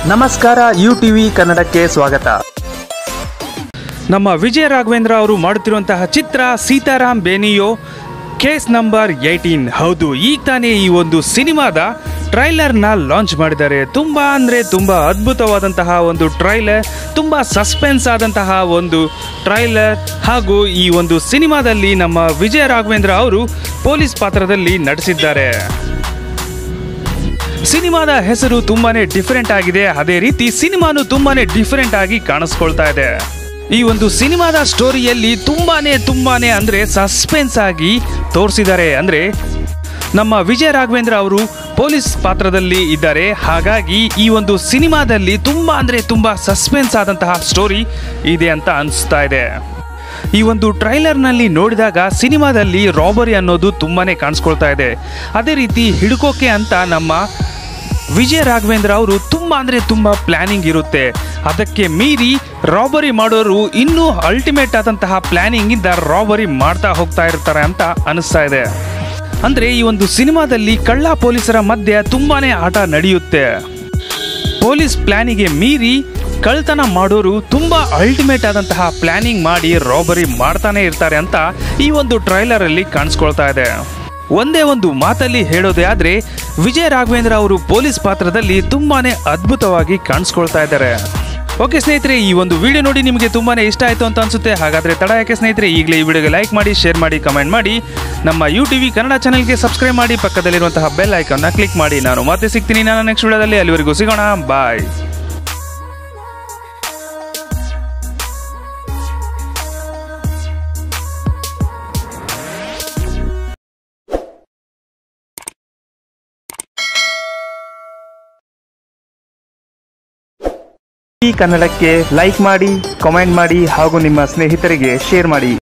ನಮಸ್ಕಾರ you TV ಕನ್ನಡಕ್ಕೆ ಸ್ವಾಗತ ನಮ್ಮ ವಿಜಯ ರಾಘವೇಂದ್ರ ಅವರು ಮಾಡುತ್ತಿರುವಂತಹ ಚಿತ್ರ Sitaram Benoy case number eighteen ಹೌದು ಈಗ ತಾನೇ ಈ ಒಂದು ಸಿನಿಮಾದ ಟ್ರೈಲರ್ನ ಲಾಂಚ್ ಮಾಡಿದ್ದಾರೆ ತುಂಬ ಅಂದರೆ ತುಂಬ ಅದ್ಭುತವಾದಂತಹ ಒಂದು ಟ್ರೈಲರ್ ತುಂಬ ಸಸ್ಪೆನ್ಸ್ ಆದಂತಹ ಒಂದು ಟ್ರೈಲರ್ ಹಾಗೂ ಈ ಒಂದು ಸಿನಿಮಾದಲ್ಲಿ ನಮ್ಮ ವಿಜಯ ರಾಘವೇಂದ್ರ ಅವರು ಪೊಲೀಸ್ ಪಾತ್ರದಲ್ಲಿ ನಟಿಸಿದ್ದಾರೆ ಸಿನಿಮಾದ ಹೆಸರು ತುಂಬಾನೇ ಡಿಫರೆಂಟ್ ಆಗಿದೆ ಅದೇ ರೀತಿ ಸಿನಿಮಾನು ತುಂಬಾನೇ ಡಿಫರೆಂಟ್ ಆಗಿ ಕಾಣಿಸ್ಕೊಳ್ತಾ ಇದೆ ಈ ಒಂದು ಸಿನಿಮಾದ ಸ್ಟೋರಿಯಲ್ಲಿ ತುಂಬಾನೇ ತುಂಬಾನೇ ಅಂದ್ರೆ ಸಸ್ಪೆನ್ಸ್ ಆಗಿ ತೋರಿಸಿದ್ದಾರೆ ಅಂದ್ರೆ ನಮ್ಮ ವಿಜಯ ರಾಘವೇಂದ್ರ ಅವರು ಪೊಲೀಸ್ ಪಾತ್ರದಲ್ಲಿ ಇದ್ದಾರೆ ಹಾಗಾಗಿ ಈ ಒಂದು ಸಿನಿಮಾದಲ್ಲಿ ತುಂಬಾ ಅಂದ್ರೆ ತುಂಬಾ ಸಸ್ಪೆನ್ಸ್ ಆದಂತಹ ಸ್ಟೋರಿ ಇದೆ ಅಂತ ಅನಿಸ್ತಾ ಇದೆ ಈ ಒಂದು ಟ್ರೈಲರ್ನಲ್ಲಿ ನೋಡಿದಾಗ ಸಿನಿಮಾದಲ್ಲಿ ರಾಬರಿ ಅನ್ನೋದು ತುಂಬಾನೇ ಕಾಣಿಸ್ಕೊಳ್ತಾ ಇದೆ ಅದೇ ರೀತಿ ಹಿಡ್ಕೋಕೆ ಅಂತ ನಮ್ಮ ವಿಜಯ ರಾಘವೇಂದ್ರ ಅವರು ತುಂಬ ಅಂದರೆ ತುಂಬ ಪ್ಲ್ಯಾನಿಂಗ್ ಇರುತ್ತೆ ಅದಕ್ಕೆ ಮೀರಿ ರಾಬರಿ ಮಾಡೋರು ಇನ್ನೂ ಅಲ್ಟಿಮೇಟ್ ಆದಂತಹ ಪ್ಲ್ಯಾನಿಂಗಿಂದ ರಾಬರಿ ಮಾಡ್ತಾ ಹೋಗ್ತಾ ಇರ್ತಾರೆ ಅಂತ ಅನಿಸ್ತಾ ಇದೆ ಅಂದರೆ ಈ ಒಂದು ಸಿನಿಮಾದಲ್ಲಿ ಕಳ್ಳ ಪೊಲೀಸರ ಮಧ್ಯೆ ತುಂಬಾನೇ ಆಟ ನಡೆಯುತ್ತೆ ಪೊಲೀಸ್ ಪ್ಲಾನಿಗೆ ಮೀರಿ ಕಳ್ತನ ಮಾಡೋರು ತುಂಬಾ ಅಲ್ಟಿಮೇಟ್ ಆದಂತಹ ಪ್ಲಾನಿಂಗ್ ಮಾಡಿ ರಾಬರಿ ಮಾಡ್ತಾನೆ ಇರ್ತಾರೆ ಅಂತ ಈ ಒಂದು ಟ್ರೈಲರ್ ಅಲ್ಲಿ ಕಾಣಿಸ್ಕೊಳ್ತಾ ಇದೆ ಒಂದೇ ಒಂದು ಮಾತಲ್ಲಿ ಹೇಳೋದೇ ಆದ್ರೆ ವಿಜಯ ರಾಘವೇಂದ್ರ ಅವರು ಪೊಲೀಸ್ ಪಾತ್ರದಲ್ಲಿ ತುಂಬಾನೇ ಅದ್ಭುತವಾಗಿ ಕಾಣಿಸ್ಕೊಳ್ತಾ ಇದ್ದಾರೆ ಓಕೆ ಸ್ನೇಹಿತರೆ ಈ ಒಂದು ವಿಡಿಯೋ ನೋಡಿ ನಿಮಗೆ ತುಂಬಾನೇ ಇಷ್ಟ ಆಯಿತು ಅಂತ ಅನ್ಸುತ್ತೆ ಹಾಗಾದ್ರೆ ತಡ ಯಾಕೆ ಸ್ನೇಹಿತರೆ ಈಗಲೇ ಈ ವಿಡಿಯೋಗೆ ಲೈಕ್ ಮಾಡಿ ಶೇರ್ ಮಾಡಿ ಕಮೆಂಟ್ ಮಾಡಿ ನಮ್ಮ ಯು ಟಿವಿ ಕನ್ನಡ ಚಾನಲ್ಗೆ ಸಬ್ಸ್ಕ್ರೈಬ್ ಮಾಡಿ ಪಕ್ಕದಲ್ಲಿರುವಂತಹ ಬೆಲ್ ಐಕಾನ್ನ ಕ್ಲಿಕ್ ಮಾಡಿ ನಾನು ಮತ್ತೆ ಸಿಗ್ತೀನಿ ನಾನು ನೆಕ್ಸ್ಟ್ ವಿಡಿಯೋದಲ್ಲಿ ಅಲ್ಲಿವರೆಗೂ ಸಿಗೋಣ ಬಾಯ್ ಈ ಕನ್ನಡಕ್ಕೆ ಲೈಕ್ ಮಾಡಿ ಕಾಮೆಂಟ್ ಮಾಡಿ ಹಾಗೂ ನಿಮ್ಮ ಸ್ನೇಹಿತರಿಗೆ ಶೇರ್ ಮಾಡಿ